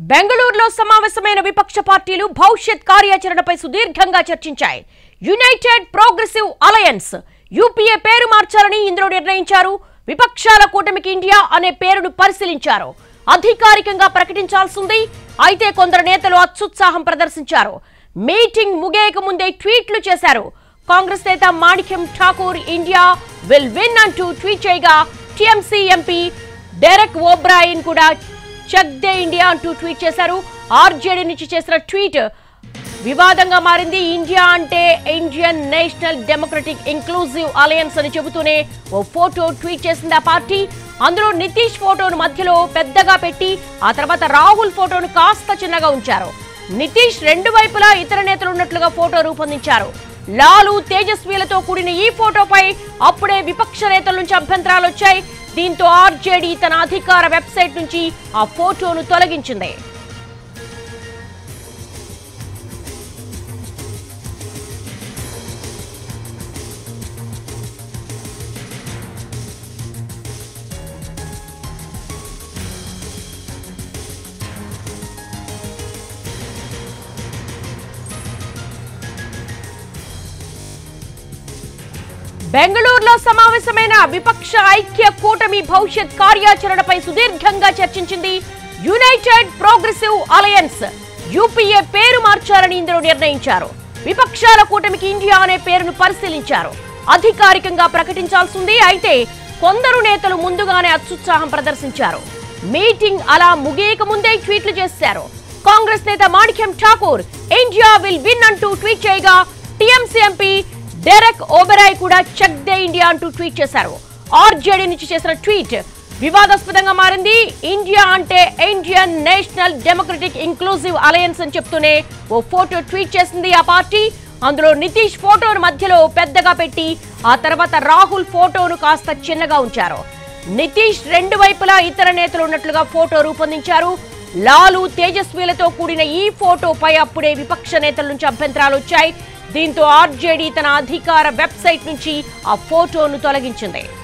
బెంగళూరులో సమావేశమైన విపక్ష పార్టీలు భవిష్యత్ కార్యాచరణపై సుదీర్ఘంగా చర్చించాయి యునైటెడ్ ప్రోగ్రెసివ్ అలయన్స్ యూపీఏ పేరు మార్చాలని ఇందులో నిర్ణయించారు విపక్షాల కూటమికి ఇండియా అనే పేరును పరిశీలించారు అధికారికంగా ప్రకటించాల్సింది అయితే కొందరు నేతలు అత్యుత్సాహం ప్రదర్శించారు మీటింగ్ ముగియక ముందే ట్వీట్లు చేశారు కాంగ్రెస్ నేత Manickam Tagore India will win అంటూ ట్వీట్ చేయగా టీఎంసీ ఎంపీ డెరెక్ ఓబ్రాయిన్ కూడా చెక్ దే ఇండియా అంటూ ట్వీట్ చేశారు ఆర్జేడీ నుంచి చేసిన ట్వీట్ వివాదంగా మారింది ఇండియా అంటే Indian National Democratic Inclusive Alliance అని చెబుతూనే ఓ ఫోటో ట్వీట్ చేసింది ఆ పార్టీ అందులో నితీష్ ఫోటోను మధ్యలో పెద్దగా పెట్టి ఆ తర్వాత రాహుల్ ఫోటోను కాస్త చిన్నగా ఉంచారు నితీష్ రెండు వైపులా ఇతర నేతలు ఉన్నట్లుగా ఫోటో రూపొందించారు లాలు తేజస్వీలతో కూడిన ఈ ఫోటోపై అప్పుడే విపక్ష నేతల నుంచి అభ్యంతరాలు వచ్చాయి దీంతో ఆర్జేడీ తన అధికార వెబ్సైట్ నుంచి ఆ ఫోటోను తొలగించింది బెంగళూరులో సమావేశమైన విపక్ష ఐక్య కూటమి భవిష్యత్ కార్యాచరణపై సుదీర్ఘంగా చర్చించింది యునైటెడ్ ప్రోగ్రెసివ్ అలయన్స్ యూపీఏ పేరు మార్చాలని ఇందులో నిర్ణయించారు విపక్షాల కూటమికి ఇండియా అనే పేరును పరిశీలించారు అధికారికంగా ప్రకటించాల్సింది అయితే కొందరు నేతలు ముందుగానే అత్యుత్సాహం ప్రదర్శించారు మీటింగ్ అలా ముగియక ముందే ట్వీట్లు చేశారు కాంగ్రెస్ నేత Manickam Tagore India will win అంటూ ట్వీట్ చేయగా టీఎంసీ ఎంపీ డెరెక్ ఓబెరాయ్ కూడా చెక్ దే ఇండియా అంటూ ట్వీట్ చేశారు ఆర్జేడీ నుంచి చేసిన ట్వీట్ వివాదాస్పదంగా మారింది ఇండియా అంటే Indian National Democratic Inclusive Alliance అని చెప్తూనే ఓ ఫోటో ట్వీట్ చేసింది ఆ పార్టీ అందులో నితీష్ ఫోటోను మధ్యలో పెద్దగా పెట్టి ఆ తర్వాత రాహుల్ ఫోటోను కాస్త చిన్నగా ఉంచారు నితీష్ రెండు వైపులా ఇతర నేతలు ఉన్నట్లుగా ఫోటో రూపొందించారు లాలు తేజస్వీలతో కూడిన ఈ ఫోటోపై అప్పుడే విపక్ష నేతల నుంచి అభ్యంతరాలు వచ్చాయి దీంతో ఆర్జేడీ తన అధికార వెబ్సైట్ నుంచి ఆ ఫోటోను తొలగించింది